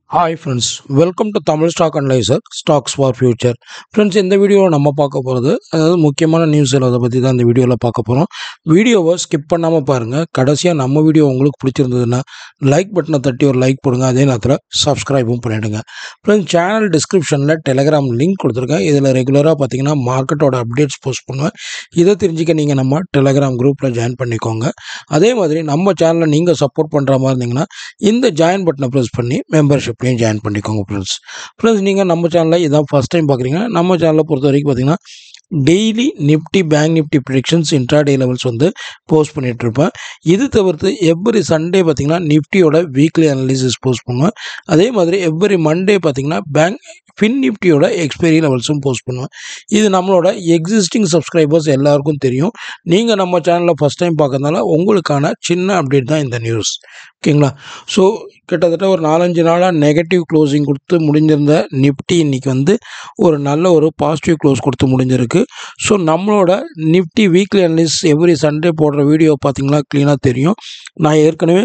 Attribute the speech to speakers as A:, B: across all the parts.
A: hi friends welcome to Tamil stock analyser stocks for future friends இந்த வீடியோவில் நம்ம பார்க்க போகிறது அதாவது முக்கியமான நியூஸ் அதை பற்றி தான் இந்த வீடியோவில் பார்க்க போகிறோம் வீடியோவை ஸ்கிப் பண்ணாமல் பாருங்கள் கடைசியாக நம்ம வீடியோ உங்களுக்கு பிடிச்சிருந்ததுன்னா லைக் பட்டனை தட்டி ஒரு லைக் போடுங்க அதே நேரத்தில் சப்ஸ்கிரைபும் பண்ணிவிடுங்க ஃப்ரெண்ட்ஸ் சேனல் டிஸ்கிரிப்ஷனில் டெலிகிராம் லிங்க் கொடுத்துருக்கேன் இதில் ரெகுலராக பார்த்தீங்கன்னா மார்க்கெட்டோட அப்டேட்ஸ் போஸ்ட் பண்ணுவேன் இதை தெரிஞ்சுக்க நீங்கள் நம்ம டெலிகிராம் குரூப்பில் ஜாயின் பண்ணிக்கோங்க அதே மாதிரி நம்ம சேனலை நீங்கள் சப்போர்ட் பண்ணுற மாதிரி இருந்தீங்கன்னா இந்த ஜாயின் பட்டனை ப்ரெஸ் பண்ணி மெம்பர்ஷிப்லையும் ஜாயின் பண்ணிக்கோங்க ஃப்ரெண்ட்ஸ் ஃப்ரெண்ட்ஸ் நீங்கள் நம்ம சேனலில் இதான் ஃபஸ்ட் டைம் பார்க்குறீங்க நம்ம சேனலை பொறுத்த வரைக்கும் பார்த்தீங்கன்னா daily nifty bank nifty predictions intraday levels வந்து போஸ்ட் பண்ணிட்டு இருப்பேன் இது தவிர்த்து எவ்ரி சண்டே பார்த்தீங்கன்னா நிஃப்டியோட வீக்லி அனாலிசிஸ் போஸ்ட் பண்ணுவேன் அதே மாதிரி எவ்ரி மண்டே பார்த்தீங்கன்னா பேங்க் ஃபின் நிஃப்டியோட எக்ஸ்பைரி லெவல்ஸும் போஸ்ட் பண்ணுவேன் இது நம்மளோட எக்ஸிஸ்டிங் சப்ஸ்கிரைபர்ஸ் எல்லாருக்கும் தெரியும் நீங்கள் நம்ம சேனலில் ஃபஸ்ட் டைம் பார்க்கறதுனால உங்களுக்கான சின்ன அப்டேட் தான் இந்த நியூஸ் ஓகேங்களா ஸோ கிட்டத்தட்ட ஒரு நாலஞ்சு நாளாக நெகட்டிவ் க்ளோசிங் கொடுத்து முடிஞ்சிருந்த நிஃப்டி இன்னைக்கு வந்து ஒரு நல்ல ஒரு பாசிட்டிவ் க்ளோஸ் கொடுத்து முடிஞ்சிருக்கு ஸோ நம்மளோட nifty weekly analysis every Sunday போடுற வீடியோ பார்த்தீங்கன்னா க்ளீனாக தெரியும் நான் ஏற்கனவே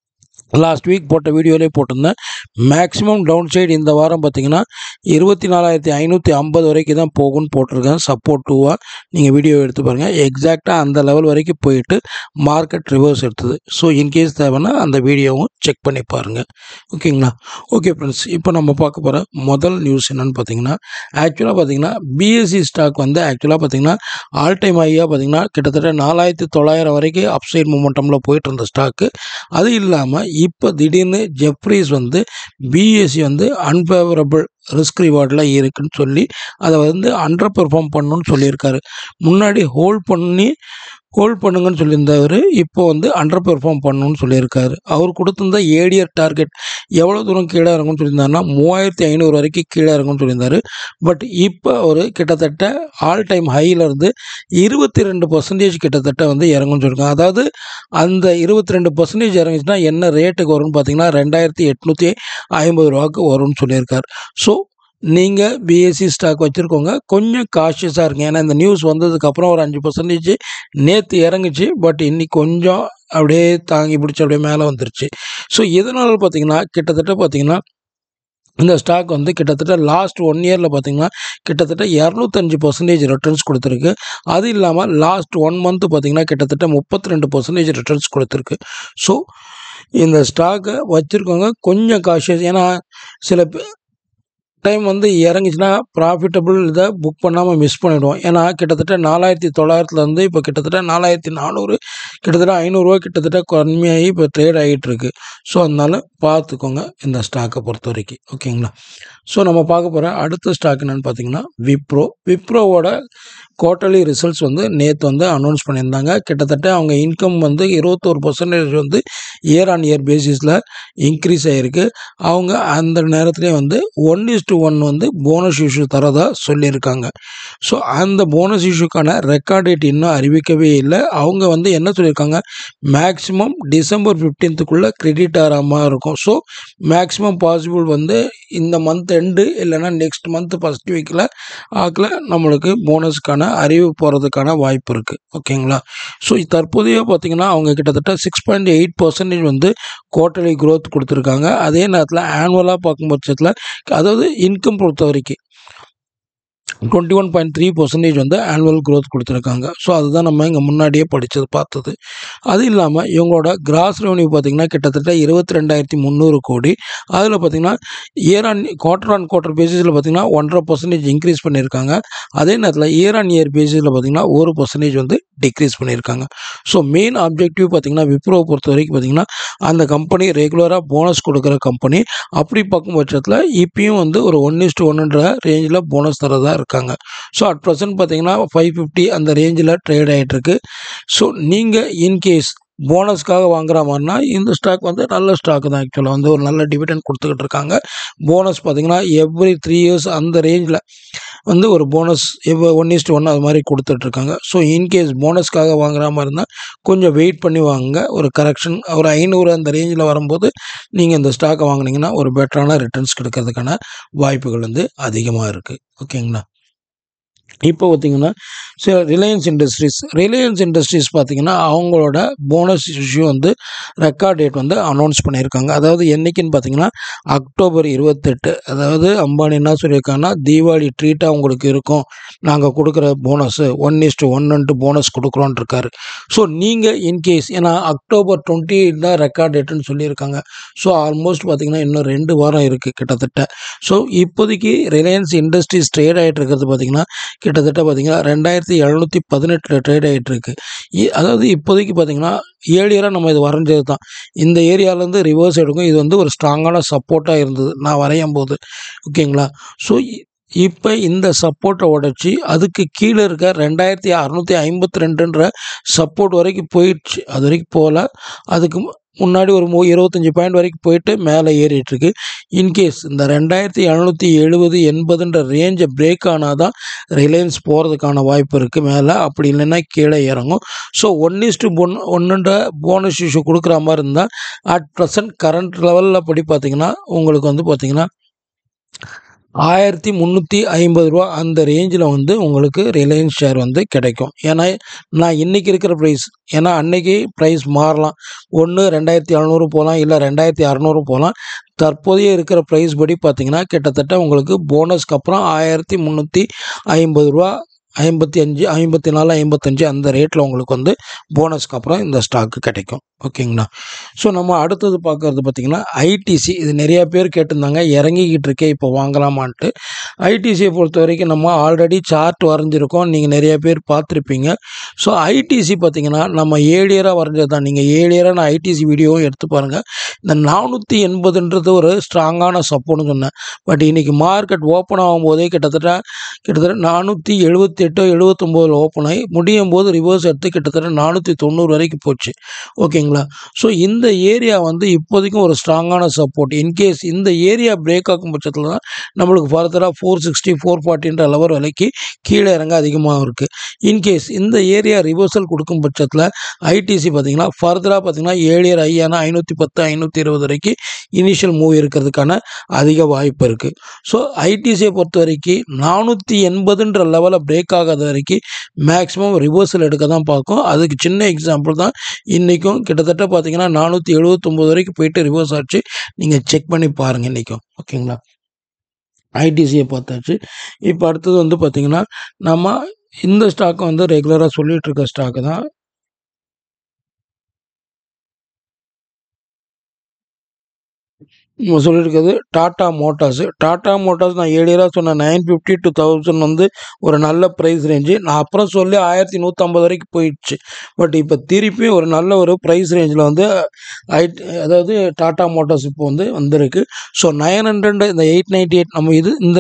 A: லாஸ்ட் வீக் போட்ட வீடியோலேயே போட்டிருந்தேன் மேக்ஸிமம் டவுன் சைடு இந்த வாரம் பார்த்தீங்கன்னா இருபத்தி நாலாயிரத்தி ஐநூற்றி ஐம்பது வரைக்கும் தான் போகும்னு போட்டிருக்கேன் சப்போர்ட் டூவாக நீங்கள் வீடியோ எடுத்து பாருங்கள் எக்ஸாக்டாக அந்த லெவல் வரைக்கும் போயிட்டு மார்க்கெட் ரிவர்ஸ் எடுத்தது ஸோ இன்கேஸ் தேவைன்னா அந்த வீடியோவும் செக் பண்ணி பாருங்கள் ஓகேங்களா ஓகே ஃப்ரெண்ட்ஸ் இப்போ நம்ம பார்க்க போகிற முதல் நியூஸ் என்னென்னு பார்த்தீங்கன்னா ஆக்சுவலாக பார்த்தீங்கன்னா பிஎஸ்சி ஸ்டாக் வந்து ஆக்சுவலாக பார்த்தீங்கன்னா ஆல் டைம் ஹையாக பார்த்தீங்கன்னா கிட்டத்தட்ட நாலாயிரத்தி தொள்ளாயிரம் வரைக்கும் அப்சைட் மூமெண்டமில் போயிட்டு இருந்த ஸ்டாக்கு அது இல்லாமல் இப்போ திடீர்னு ஜெப்ரீஸ் வந்து பிஎஸ்சி வந்து அன்ஃபேவரபிள் ரிஸ்க் ரிவார்டில் இருக்குன்னு சொல்லி அதை வந்து அண்டர் பெர்ஃபார்ம் பண்ணணும்னு சொல்லியிருக்காரு முன்னாடி ஹோல்ட் பண்ணி ஹோல்ட் பண்ணுங்கன்னு சொல்லியிருந்தவர் இப்போ வந்து அண்டர் பெர்ஃபார்ம் பண்ணணும்னு சொல்லியிருக்காரு அவர் கொடுத்திருந்த ஏடியர் டார்கெட் எவ்வளோ தூரம் கீழே இறங்கும்னு சொல்லியிருந்தாருன்னா மூவாயிரத்தி ஐநூறு வரைக்கும் கீழே இறங்கும்னு சொல்லியிருந்தாரு பட் இப்போ அவர் கிட்டத்தட்ட ஆல் டைம் ஹையிலேருந்து இருபத்தி ரெண்டு பர்சன்டேஜ் கிட்டத்தட்ட வந்து இறங்கும்னு சொல்லியிருக்காங்க அதாவது அந்த இருபத்தி ரெண்டு பர்சன்டேஜ் இறங்குச்சுன்னா என்ன ரேட்டுக்கு வரும்னு பார்த்தீங்கன்னா ரெண்டாயிரத்தி எட்நூற்றி ஐம்பது ரூபாய்க்கு வரும்னு சொல்லியிருக்காரு ஸோ நீங்கள் பிஎஸ்சி ஸ்டாக் வச்சுருக்கோங்க கொஞ்சம் காஷியஸாக இருங்க ஏன்னா இந்த நியூஸ் வந்ததுக்கப்புறம் ஒரு அஞ்சு பர்சன்டேஜ் நேற்று இறங்குச்சு பட் இன்னைக்கு கொஞ்சம் அப்படியே தாங்கி பிடிச்சி அப்படியே மேலே வந்துருச்சு ஸோ இதனால் பார்த்தீங்கன்னா கிட்டத்தட்ட பார்த்தீங்கன்னா இந்த ஸ்டாக் வந்து கிட்டத்தட்ட லாஸ்ட் ஒன் இயரில் பார்த்தீங்கன்னா கிட்டத்தட்ட இரநூத்தஞ்சு பர்சன்டேஜ் ரிட்டர்ன்ஸ் கொடுத்துருக்கு அது இல்லாமல் லாஸ்ட் ஒன் மந்த் பார்த்தீங்கன்னா கிட்டத்தட்ட முப்பத்தி ரெண்டு பர்சன்டேஜ் ரிட்டர்ன்ஸ் கொடுத்துருக்கு ஸோ இந்த ஸ்டாக்கை வச்சுருக்கவங்க கொஞ்சம் காஷியஸ் ஏன்னா சில பே- டைம் வந்து இறங்குச்சுன்னா ப்ராஃபிட்டபிள் இதை புக் பண்ணாமல் மிஸ் பண்ணிவிடுவோம் ஏன்னா கிட்டத்தட்ட நாலாயிரத்தி தொள்ளாயிரத்துலேருந்து இப்போ கிட்டத்தட்ட நாலாயிரத்தி நானூறு கிட்டத்தட்ட ஐநூறுரூவா கிட்டத்தட்ட கம்மியாகி இப்போ ட்ரேட் ஆகிட்டு இருக்கு ஸோ அதனால பார்த்துக்கோங்க இந்த ஸ்டாக்கை பொறுத்த வரைக்கும் ஓகேங்களா ஸோ நம்ம பார்க்க போகிற அடுத்த ஸ்டாக் என்னென்னு பார்த்தீங்கன்னா விப்ரோ விப்ரோவோட குவார்ட்டர்லி ரிசல்ட்ஸ் வந்து நேற்று வந்து அனௌன்ஸ் பண்ணியிருந்தாங்க கிட்டத்தட்ட அவங்க இன்கம் வந்து இருபத்தோரு பர்சன்டேஜ் வந்து இயர் ஆன் இயர் பேசிஸில் இன்க்ரீஸ் ஆகிருக்கு அவங்க அந்த நேரத்துலேயே வந்து ஒன் இஸ் டு ஒன் வந்து போனஸ் இஷ்யூ தரதா சொல்லியிருக்காங்க ஸோ அந்த போனஸ் இஷ்யூக்கான ரெக்கார்ட் டேட் இன்னும் அறிவிக்கவே இல்லை அவங்க வந்து என்ன சொல்லியிருக்காங்க மேக்ஸிமம் டிசம்பர் ஃபிஃப்டீன்த்துக்குள்ளே கிரெடிட் ஆகிற மாதிரி இருக்கும் ஸோ மேக்ஸிமம் பாசிபிள் வந்து இந்த மந்த் எண்டு இல்லைன்னா நெக்ஸ்ட் மந்த் ஃபஸ்ட் வீக்கில் ஆக்கில் நம்மளுக்கு போனஸ்க்கான அறிவு போகிறதுக்கான வாய்ப்பு இருக்குது ஓகேங்களா ஸோ தற்போதைய பார்த்தீங்கன்னா அவங்க கிட்டத்தட்ட சிக்ஸ் பாயிண்ட் எயிட் பர்சன்டேஜ் வந்து குவார்ட்டர்லி growth கொடுத்துருக்காங்க அதே நேரத்தில் ஆனுவலாக பார்க்கும் பட்சத்தில் அதாவது இன்கம் பொறுத்த வரைக்கும் twenty one point three percentage வந்து ஆனுவல் growth கொடுத்துருக்காங்க ஸோ அதுதான் நம்ம இங்கே முன்னாடியே படித்தது பார்த்தது அது இல்லாமல் இவங்களோட கிராஸ் ரெவன்யூ பார்த்தீங்கன்னா கிட்டத்தட்ட இருபத்தி ரெண்டாயிரத்தி முந்நூறு கோடி அதில் பார்த்தீங்கன்னா year on quarter on quarter பேசிஸில் பார்த்தீங்கன்னா ஒன்றரை பர்சன்டேஜ் இன்க்ரீஸ் பண்ணியிருக்காங்க அதே நேரத்தில் இயர் ஆன் இயர் பேசிஸில் பார்த்தீங்கன்னா ஒரு பர்சன்டேஜ் வந்து டிக்ரீஸ் பண்ணியிருக்காங்க ஸோ மெயின் ஆப்ஜெக்டிவ் பார்த்தீங்கன்னா விப்ரோவை பொறுத்த வரைக்கும் பார்த்தீங்கன்னா அந்த கம்பெனி ரெகுலராக போனஸ் கொடுக்குற கம்பெனி அப்படி பார்க்கும் பட்சத்தில் இப்பயும் வந்து ஒரு ஒன் இஸ்டு ஒன்றுன்ற ரேஞ்சில் போனஸ் தரதா இருக்காங்க ஸோ அட் ப்ரெசன்ட் பார்த்தீங்கன்னா ஃபைவ் ஃபிஃப்டி அந்த ரேஞ்சில் ட்ரேட் ஆகிட்டுருக்கு ஸோ நீங்கள் இன்கேஸ் போனஸ்க்காக வாங்குற மாதிரினா இந்த ஸ்டாக் வந்து நல்ல ஸ்டாக் தான் ஆக்சுவலாக வந்து ஒரு நல்ல டிவிடெண்ட் கொடுத்துக்கிட்டு இருக்காங்க போனஸ் பார்த்தீங்கன்னா எவ்ரி த்ரீ இயர்ஸ் அந்த ரேஞ்சில் வந்து ஒரு போனஸ் எவ்வளோ ஒன் இஸ்ட் ஒன் அது மாதிரி கொடுத்துட்ருக்காங்க ஸோ இன்கேஸ் போனஸ்க்காக வாங்குற மாதிரி இருந்தால் கொஞ்சம் வெயிட் பண்ணி வாங்குங்க ஒரு கரெக்ஷன் ஒரு ஐநூறு அந்த ரேஞ்சில் வரும்போது நீங்கள் இந்த ஸ்டாக்கை வாங்குனீங்கன்னா ஒரு பெட்டரான ரிட்டர்ன்ஸ் கிடைக்கிறதுக்கான வாய்ப்புகள் வந்து அதிகமாக இருக்குது ஓகேங்களா இப்போ பார்த்தீங்கன்னா சில ரிலையன்ஸ் இண்டஸ்ட்ரீஸ் ரிலையன்ஸ் இண்டஸ்ட்ரீஸ் பார்த்தீங்கன்னா அவங்களோட போனஸ் இஷ்யூ வந்து ரெக்கார்ட் டேட் வந்து அனௌன்ஸ் பண்ணியிருக்காங்க அதாவது என்னைக்குன்னு பார்த்தீங்கன்னா அக்டோபர் இருபத்தெட்டு அதாவது அம்பானி என்ன சொல்லியிருக்காங்கன்னா தீபாவளி ட்ரீட்டாக உங்களுக்கு இருக்கும் நாங்கள் கொடுக்குற போனஸு ஒன் இஸ்ட்டு ஒன்னுன்ட்டு போனஸ் கொடுக்குறோன்ட்டு இருக்காரு ஸோ நீங்கள் இன்கேஸ் ஏன்னா அக்டோபர் டுவெண்ட்டி தான் ரெக்கார்ட் டேட்டுன்னு சொல்லியிருக்காங்க ஸோ ஆல்மோஸ்ட் பார்த்தீங்கன்னா இன்னும் ரெண்டு வாரம் இருக்குது கிட்டத்தட்ட ஸோ இப்போதைக்கு ரிலையன்ஸ் இண்டஸ்ட்ரீஸ் ட்ரேட் ஆகிட்டு இருக்கிறது பார்த்தீங்கன்னா கிட்டத்தட்ட பார்த்தீங்கன்னா ரெண்டாயிரத்தி எழுநூற்றி பதினெட்டில் ட்ரேட் ஆகிட்டு இருக்கு இ- அதாவது இப்போதைக்கு பார்த்தீங்கன்னா ஏழியராக நம்ம இது வரைஞ்சது தான் இந்த ஏரியாவிலேருந்து ரிவர்ஸ் எடுக்கும் இது வந்து ஒரு ஸ்ட்ராங்கான சப்போர்ட்டாக இருந்தது நான் வரையும் போது ஓகேங்களா ஸோ இப்போ இந்த சப்போர்ட்டை உடச்சி அதுக்கு கீழே இருக்க ரெண்டாயிரத்தி அறநூற்றி ஐம்பத்தி ரெண்டுன்ற சப்போர்ட் வரைக்கும் போயிடுச்சு அது வரைக்கும் போகல அதுக்கு மு- முன்னாடி ஒரு மு இருபத்தஞ்சி பாயிண்ட் வரைக்கும் போயிட்டு மேலே ஏறிட்டு இருக்கு இன்கேஸ் இந்த ரெண்டாயிரத்தி எழுநூற்றி எழுபது எண்பதுன்ற ரேஞ்சை பிரேக் ஆனால் தான் ரிலையன்ஸ் போகிறதுக்கான வாய்ப்பு இருக்குது மேலே அப்படி இல்லைன்னா கீழே இறங்கும் ஸோ ஒன் இஸ்டு ஒன் ஒன்றுன்ற போனஸ் இஷ்யூ கொடுக்குற மாதிரி இருந்தால் அட் ப்ரெசன்ட் கரண்ட் லெவலில் படி பார்த்தீங்கன்னா உங்களுக்கு வந்து பார்த்தீங்கன்னா ஆயிரத்தி முந்நூற்றி ஐம்பது ரூபா அந்த ரேஞ்சில் வந்து உங்களுக்கு ரிலையன்ஸ் ஷேர் வந்து கிடைக்கும் ஏன்னா நான் இன்றைக்கி இருக்கிற ப்ரைஸ் ஏன்னா அன்னைக்கு ப்ரைஸ் மாறலாம் ஒன்று ரெண்டாயிரத்தி எழுநூறு போகலாம் இல்லை ரெண்டாயிரத்தி அறநூறு போகலாம் தற்போதைய இருக்கிற ப்ரைஸ் படி பார்த்தீங்கன்னா கிட்டத்தட்ட உங்களுக்கு போனஸ்க்கு அப்புறம் ஆயிரத்தி முந்நூற்றி ஐம்பது ரூபா ஐம்பத்தி அஞ்சு ஐம்பத்தி நாலு ஐம்பத்தஞ்சு அந்த ரேட்டில் உங்களுக்கு வந்து போனஸ்க்கு அப்புறம் இந்த ஸ்டாக்கு கிடைக்கும் ஓகேங்களா ஸோ நம்ம அடுத்தது பார்க்குறது பார்த்திங்கன்னா ஐடிசி இது நிறைய பேர் கேட்டிருந்தாங்க இறங்கிக்கிட்டு இருக்கே இப்போ வாங்கலாமான்ட்டு ஐடிசியை பொறுத்த வரைக்கும் நம்ம ஆல்ரெடி சார்ட் வரைஞ்சிருக்கோம் நீங்கள் நிறைய பேர் பார்த்துருப்பீங்க ஸோ ஐடிசி பார்த்தீங்கன்னா நம்ம ஏழியராக வரைஞ்சது தான் நீங்கள் ஏழியராக நான் ஐடிசி வீடியோவும் எடுத்து பாருங்கள் இந்த நானூற்றி எண்பதுன்றது ஒரு ஸ்ட்ராங்கான சப்போர்ட்னு சொன்னேன் பட் இன்றைக்கி மார்க்கெட் ஓப்பன் ஆகும்போதே கிட்டத்தட்ட கிட்டத்தட்ட நானூற்றி எழுபத்தி எட்டோ எழுபத்தொம்போதில் ஓப்பன் ஆகி முடியும் போது ரிவர்ஸ் எடுத்து கிட்டத்தட்ட நானூற்றி தொண்ணூறு வரைக்கும் போச்சு ஓகேங்களா ஸோ இந்த ஏரியா வந்து இப்போதைக்கும் ஒரு ஸ்ட்ராங்கான சப்போர்ட் இன்கேஸ் இந்த ஏரியா பிரேக் ஆகும் பட்சத்தில் தான் நம்மளுக்கு ஃபர்தராக ஃபோர் சிக்ஸ்டி ஃபோர் ஃபார்ட்டின்ற லெவல் விலைக்கு கீழே இறங்க அதிகமாக இருக்குது இன்கேஸ் இந்த ஏரியா ரிவர்சல் கொடுக்கும் பட்சத்தில் ஐடிசி பார்த்தீங்கன்னா ஃபர்தராக பார்த்தீங்கன்னா ஏழியர் ஐயானா ஐநூற்றி பத்து ஐநூற்றி இருபது வரைக்கும் இனிஷியல் மூவ் இருக்கிறதுக்கான அதிக வாய்ப்பு இருக்குது ஸோ ஐடிசியை பொறுத்த வரைக்கும் நானூற்றி எண்பதுன்ற லெவலில் பிரேக் ஆகாத வரைக்கும் மேக்ஸிமம் ரிவர்சல் எடுக்க தான் பார்க்கும் அதுக்கு சின்ன எக்ஸாம்பிள் தான் இன்றைக்கும் கிட்டத்தட்ட பார்த்தீங்கன்னா நானூற்றி எழுபத்தொம்போது வரைக்கும் போயிட்டு ரிவர்ஸ் ஆச்சு நீங்கள் செக் பண்ணி பாருங்கள் இன்றைக்கும் ஓகேங்களா ஐடிசியை பார்த்தாச்சு இப்போ அடுத்தது வந்து பார்த்திங்கன்னா நம்ம இந்த ஸ்டாக்கை வந்து ரெகுலராக சொல்லிட்டு இருக்க ஸ்டாக்கு தான் நம்ம சொல்லியிருக்கிறது டாடா மோட்டார்ஸு டாடா மோட்டார்ஸ் நான் ஏழியராக சொன்ன நைன் ஃபிஃப்டி டூ தௌசண்ட் வந்து ஒரு நல்ல ப்ரைஸ் ரேஞ்சு நான் அப்புறம் சொல்லி ஆயிரத்தி நூற்றம்பது வரைக்கும் போயிடுச்சு பட் இப்போ திருப்பி ஒரு நல்ல ஒரு ப்ரைஸ் ரேஞ்சில் வந்து ஐ அதாவது டாடா மோட்டார்ஸ் இப்போ வந்து வந்திருக்கு ஸோ நைன் ஹண்ட்ரட் இந்த எயிட் நைன்டி எயிட் நம்ம இது இந்த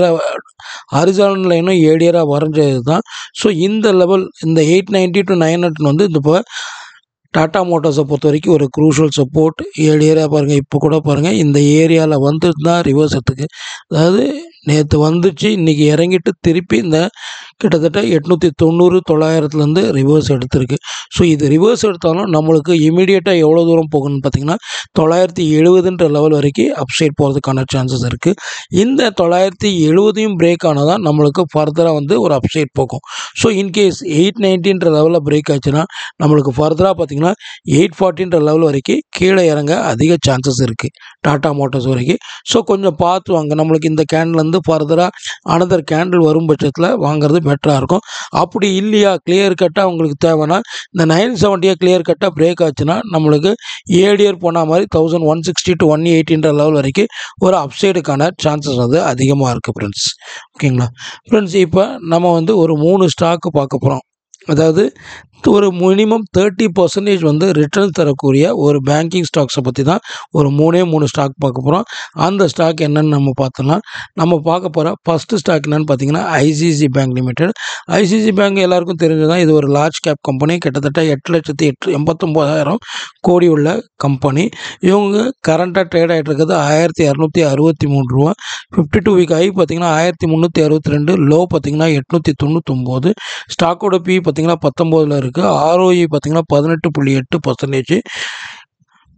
A: ஹரிசான் லைனும் ஏழியராக வரைஞ்சது தான் ஸோ இந்த லெவல் இந்த eight ninety to nine hundred வந்து இந்த இப்போ டாடா மோட்டார்ஸை பொறுத்த வரைக்கும் ஒரு க்ரூஷியல் சப்போர்ட் ஏழு ஏரியா பாருங்கள் இப்போ கூட பாருங்கள் இந்த ஏரியாவில் வந்துட்டு தான் ரிவர்ஸ் எடுத்துக்கு அதாவது நேற்று வந்துச்சு இன்றைக்கி இறங்கிட்டு திருப்பி இந்த கிட்டத்தட்ட எட்நூற்றி தொண்ணூறு தொள்ளாயிரத்துலேருந்து ரிவர்ஸ் எடுத்திருக்கு ஸோ இது ரிவர்ஸ் எடுத்தாலும் நம்மளுக்கு இமீடியட்டாக எவ்வளோ தூரம் போகணும்னு பார்த்தீங்கன்னா தொள்ளாயிரத்தி எழுபதுன்ற லெவல் வரைக்கும் அப்சைட் போகிறதுக்கான சான்சஸ் இருக்குது இந்த தொள்ளாயிரத்தி எழுபதையும் பிரேக் ஆனால் தான் நம்மளுக்கு ஃபர்தராக வந்து ஒரு அப்சைட் போகும் ஸோ இன்கேஸ் எயிட் நைன்ட்டின்ற லெவலில் பிரேக் ஆச்சுன்னா நம்மளுக்கு ஃபர்தராக பார்த்தீங்கன்னா எயிட் ஃபார்ட்டின்ற லெவல் வரைக்கும் கீழே இறங்க அதிக சான்சஸ் இருக்குது டாடா மோட்டார்ஸ் வரைக்கும் ஸோ கொஞ்சம் பார்த்து வாங்க நம்மளுக்கு இந்த கேண்டில்லேருந்து ஃபர்தராக அனதர் கேண்டில் வரும் பட்சத்தில் வாங்குறது பெட்டராக இருக்கும் அப்படி இல்லையா கிளியர் கட்டாக உங்களுக்கு தேவைன்னா இந்த நைன் செவன்ட்டியாக கிளியர் கட்டாக பிரேக் ஆச்சுன்னா நம்மளுக்கு ஏழு இயர் போன மாதிரி thousand one sixty two one எயிட்டின்ற லெவல் வரைக்கும் ஒரு அப்சைடுக்கான சான்சஸ் வந்து அதிகமாக இருக்குது ஃப்ரெண்ட்ஸ் ஓகேங்களா ஃப்ரெண்ட்ஸ் இப்போ நம்ம வந்து ஒரு மூணு ஸ்டாக்கு பார்க்க போகிறோம் அதாவது ஒரு மினிமம் தேர்ட்டி பர்சன்டேஜ் வந்து ரிட்டர்ன் தரக்கூடிய ஒரு பேங்கிங் ஸ்டாக்ஸை பற்றி தான் ஒரு மூணே மூணு ஸ்டாக் பார்க்க போகிறோம் அந்த ஸ்டாக் என்னன்னு நம்ம பார்த்தோம்னா நம்ம பார்க்க போகிற ஃபஸ்ட்டு ஸ்டாக் என்னன்னு பார்த்தீங்கன்னா ICICI bank limited ICICI bank எல்லாருக்கும் தெரிஞ்சதான் இது ஒரு லார்ஜ் கேப் கம்பெனி கிட்டத்தட்ட எட்டு லட்சத்தி எட்டு எண்பத்தொம்போதாயிரம் கோடி உள்ள கம்பெனி இவங்க கரண்ட்டாக ட்ரேட் ஆகிட்டு இருக்கிறது ஆயிரத்தி இரநூத்தி அறுபத்தி மூணு ரூபா ஃபிஃப்டி டூ வீக் ஐ பார்த்தீங்கன்னா ஆயிரத்தி முந்நூற்றி அறுபத்தி ரெண்டு லோ பார்த்தீங்கன்னா எட்நூற்றி தொண்ணூத்தொம்போது ஸ்டாக்கோட பி பார்த்தீங்கன்னா பத்தொம்போதில் இருக்குது ஆர்ஓஇ பார்த்தீங்கன்னா பதினெட்டு புள்ளி எட்டு பர்சன்டேஜ்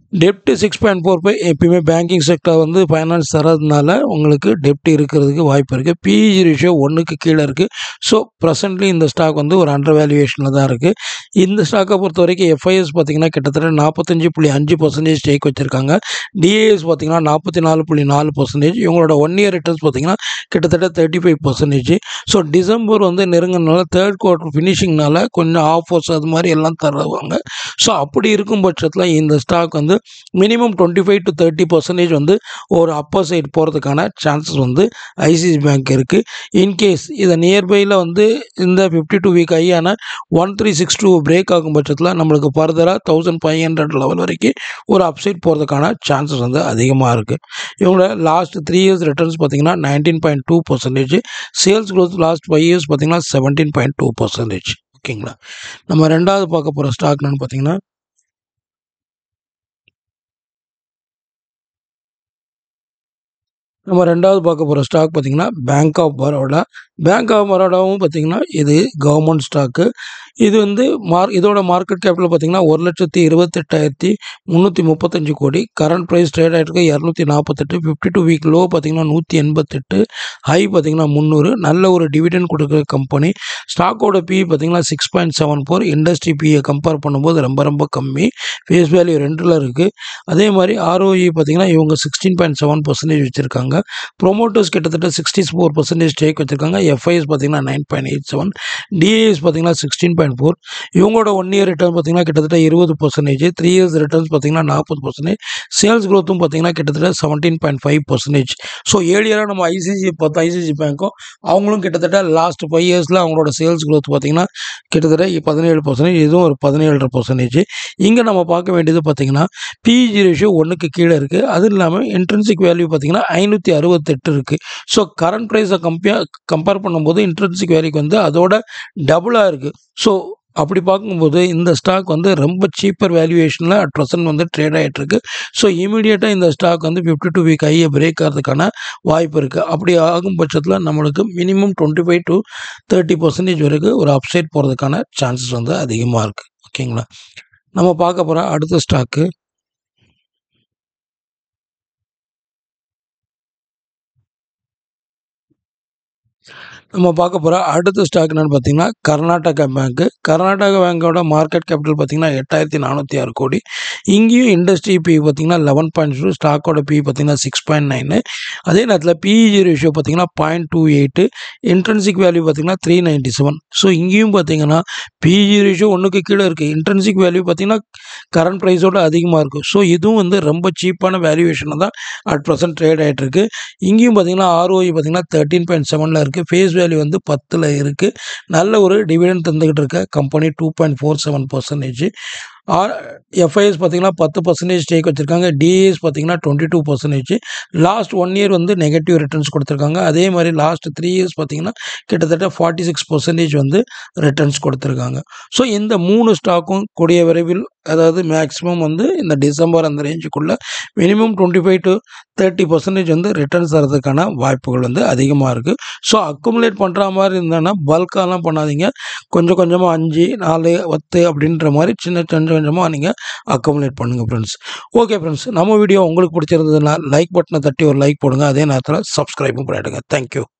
A: டெப்ட் சிக்ஸ் பாயிண்ட் ஃபோர் ஃபைவ் எப்பயுமே பேங்கிங் செக்டர் வந்து ஃபைனான்ஸ் தரதுனால உங்களுக்கு டெப்ட் இருக்கிறதுக்கு வாய்ப்பு இருக்குது பிஇஜி ரேஷியோ ஒன்றுக்கு கீழே இருக்குது ஸோ ப்ரெசென்ட்லி இந்த ஸ்டாக் வந்து ஒரு அண்டர் வேல்யூவேஷனில் தான் இருக்குது இந்த ஸ்டாக்கை பொறுத்த வரைக்கும் எஃப்ஐஎஸ் பார்த்தீங்கன்னா கிட்டத்தட்ட நாற்பத்தஞ்சு புள்ளி அஞ்சு பர்சன்டேஜ் ஸ்டேக் வச்சுருக்காங்க டிஏஎஸ் பார்த்தீங்கன்னா நாற்பத்தி நாலு புள்ளி நாலு பர்சன்டேஜ் இவங்களோட ஒன் இயர் ரிட்டர்ன்ஸ் பார்த்தீங்கன்னா கிட்டத்தட்ட thirty five percentage so December வந்து நெருங்கினால தேர்ட் குவார்ட்டர் ஃபினிஷிங்னால கொஞ்சம் ஆஃபர்ஸ் அது மாதிரி எல்லாம் தருவாங்க ஸோ அப்படி இருக்கும் பட்சத்தில் இந்த ஸ்டாக் வந்து minimum twenty five to thirty percentage வந்து ஒரு அப்பர் சைடு போகிறதுக்கான சான்சஸ் வந்து ஐசிசி பேங்க் இருக்குது இன்கேஸ் இதை நியர்பையில் வந்து இந்த ஃபிஃப்டி டூ வீக் ஐயான one three six two break ஆகும் பட்சத்தில் நம்மளுக்கு ஃபர்தராக தௌசண்ட் ஃபைவ் ஹண்ட்ரட் லெவல் வரைக்கும் ஒரு அப்சைட் போகிறதுக்கான சான்சஸ் வந்து அதிகமாக இருக்குது இவங்களோட லாஸ்ட் த்ரீ இயர்ஸ் ரிட்டர்ன்ஸ் பார்த்தீங்கன்னா nineteen point two percentage sales growth last five years பார்த்தீங்கன்னா செவன்டீன் பாயிண்ட் டூ பர்சன்டேஜ் ஓகேங்களா நம்ம ரெண்டாவது பார்க்க போகிற ஸ்டாக் என்னன்னு பார்த்தீங்கன்னா நம்ம ரெண்டாவது பார்க்க போகிற ஸ்டாக் பார்த்தீங்கன்னா bank of Baroda bank of பரோடாவும் பார்த்தீங்கன்னா இது கவர்மெண்ட் ஸ்டாக்கு இது வந்து மார் இதோட மார்க்கெட் கேபிட்டல் பார்த்தீங்கன்னா ஒரு லட்சத்தி இருபத்தெட்டாயிரத்தி முந்நூற்றி முப்பத்தஞ்சு கோடி கரண்ட் ப்ரைஸ் ட்ரேட் ஆகிருக்கு இரநூத்தி நாற்பத்தெட்டு ஃபிஃப்டி டூ வீக் லோ பார்த்தீங்கன்னா நூற்றி எண்பத்தெட்டு ஹை பார்த்தீங்கன்னா முந்நூறு நல்ல ஒரு டிவிடன் கொடுக்குற கம்பெனி ஸ்டாக்கோட பி பார்த்தீங்கன்னா six point seven four industry பியை கம்பேர் பண்ணும்போது ரொம்ப ரொம்ப கம்மி ஃபேஸ் வேல்யூ ரெண்டில் இருக்குது அதே மாதிரி ஆர்ஓஇ பார்த்தீங்கன்னா இவங்க சிக்ஸ்டீன் பாயிண்ட் செவன் பர்சன்டேஜ் வச்சுருக்காங்க ப்ரொமோட்டர்ஸ் கிட்டத்தட்ட சிக்ஸ்டி ஃபோர் பர்சன்டேஜ் ஸ்டேக் வச்சுருக்காங்க எஃப்ஐஎஸ் பார்த்தீங்கன்னா nine point eight seven DIIs பார்த்தீங்கன்னா சிக்ஸ்டீன் பாயிண்ட் ஃபோர் இவங்களோட ஒன் இயர் ரிட்டர்ன் பார்த்தீங்கன்னா கிட்டத்தட்ட இருபது பர்சன்டேஜ் த்ரீ இயர்ஸ் ரிட்டர்ன்ஸ் பார்த்தீங்கன்னா நாற்பது பர்சன்டேஜ் சேல்ஸ் க்ரோத்தும் பார்த்தீங்கன்னா கிட்டத்தட்ட seventeen point five percentage so ஏழியராக நம்ம ஐசிசி பார்த்தோம் ஐசிசி பேங்க்கும் அவங்களும் கிட்டத்தட்ட லாஸ்ட் ஃபைவ் இயர்ஸில் அவங்களோட சேல்ஸ் க்ரோத் பார்த்தீங்கன்னா கிட்டத்தட்ட பதினேழு பர்சன்டேஜ் இதுவும் ஒரு பதினேழு பர்சன்டேஜ் இங்கே நம்ம பார்க்க வேண்டியது பார்த்தீங்கன்னா பிஇஜி ரேஷியோ ஒன்றுக்கு கீழே இருக்குது அது இல்லாமல் இன்ட்ரென்சிக் வேல்யூ பார்த்தீங்கன்னா ஐநூற்றி அறுபத்தெட்டு இருக்குது ஸோ கரண்ட் ப்ரைஸை கம்பேர் கம்பேர் பண்ணும்போது இன்ட்ரென்சிக் வேல்யூக்கு வந்து அதோட டபுளாக இருக்குது ஸோ அப்படி பார்க்கும்போது இந்த ஸ்டாக் வந்து ரொம்ப சீப்பர் வேல்யூவேஷனில் அட் ப்ரெசன்ட் வந்து ட்ரேட் ஆகிட்டு இருக்கு ஸோ இமீடியட்டாக இந்த ஸ்டாக் வந்து ஃபிஃப்டி டூ வீக் ஐயை பிரேக் ஆகிறதுக்கான வாய்ப்பு இருக்குது அப்படி ஆகும் பட்சத்தில் நம்மளுக்கு minimum twenty five to thirty percentage வரைக்கும் ஒரு அப்சைட் போகிறதுக்கான சான்சஸ் வந்து அதிகமாக இருக்குது ஓகேங்களா நம்ம பார்க்க போகிற அடுத்த ஸ்டாக்கு நம்ம பார்க்க போகிற அடுத்த ஸ்டாக் என்னென்னு பார்த்தீங்கன்னா கர்நாடகா பேங்க்கு கர்நாடகா பேங்கோட மார்க்கெட் கேபிட்டல் பார்த்தீங்கன்னா எட்டாயிரத்தி நானூற்றி ஆறு கோடி இங்கேயும் இண்டஸ்ட்ரி பி பார்த்தீங்கன்னா லெவன் பாயிண்ட் டூ ஸ்டாக்கோட பி பார்த்தீங்கன்னா சிக்ஸ் பாயிண்ட் நைனு அதே நேரத்தில் பிஇஜி ரேஷியோ பார்த்தீங்கன்னா point two eight intrinsic value பார்த்தீங்கன்னா த்ரீ நைன்ட்டி செவன் ஸோ இங்கேயும் பார்த்தீங்கன்னா பிஇஜி ரேஷியோ ஒன்றுக்கு கீழே இருக்குது இன்ட்ரென்சிக் வேல்யூ பார்த்தீங்கன்னா கரண்ட் ப்ரைஸோட அதிகமாக இருக்கும் ஸோ இதுவும் வந்து ரொம்ப சீப்பான வேல்யூவேஷனில் தான் அட் ப்ரெசன்ட் ட்ரேட் ஆகிட்டு இருக்கு இங்கேயும் பார்த்தீங்கன்னா ஆர்ஓஇ பார்த்தீங்கன்னா தேர்ட்டீன் பாயிண்ட் செவனில் இருக்குது ஃபேஸ் வேல்யூ வந்து பத்தில் இருக்குது நல்ல ஒரு டிவிடெண்ட் தந்துக்கிட்டு இருக்க company two point four seven percentage are FIIs பார்த்தீங்கன்னா பத்து பர்சன்டேஜ் ஸ்டேக் வச்சுருக்காங்க டிஏஎஸ் பார்த்தீங்கன்னா twenty two percentage last one year வந்து நெகட்டிவ் ரிட்டர்ன்ஸ் கொடுத்துருக்காங்க அதே மாதிரி லாஸ்ட் த்ரீ இயர்ஸ் பார்த்தீங்கன்னா கிட்டத்தட்ட ஃபார்ட்டி சிக்ஸ் பர்சன்டேஜ் வந்து ரிட்டர்ன்ஸ் கொடுத்துருக்காங்க ஸோ இந்த மூணு ஸ்டாக்கும் கூடிய விரைவில் அதாவது மேக்ஸிமம் வந்து இந்த டிசம்பர் அந்த ரேஞ்சுக்குள்ளே minimum twenty five to thirty percentage வந்து ரிட்டர்ன்ஸ் தரதுக்கான வாய்ப்புகள் வந்து அதிகமாக இருக்குது ஸோ அக்குமுலேட் பண்ணுற மாதிரி இருந்தோன்னா பல்காலாம் பண்ணாதீங்க கொஞ்சம் கொஞ்சமாக அஞ்சு நாலு பத்து அப்படின்ற மாதிரி சின்ன கொஞ்சம் கொஞ்சமாக நீங்கள் அக்குமுலேட் பண்ணுங்கள் ஃப்ரெண்ட்ஸ் ஓகே ஃப்ரெண்ட்ஸ் நம்ம வீடியோ உங்களுக்கு பிடிச்சிருந்ததுன்னா லைக் பட்டனை தட்டி ஒரு லைக் போடுங்க அதே நேரத்தில் சப்ஸ்கிரைபும் பண்ணிவிடுங்க தேங்க்யூ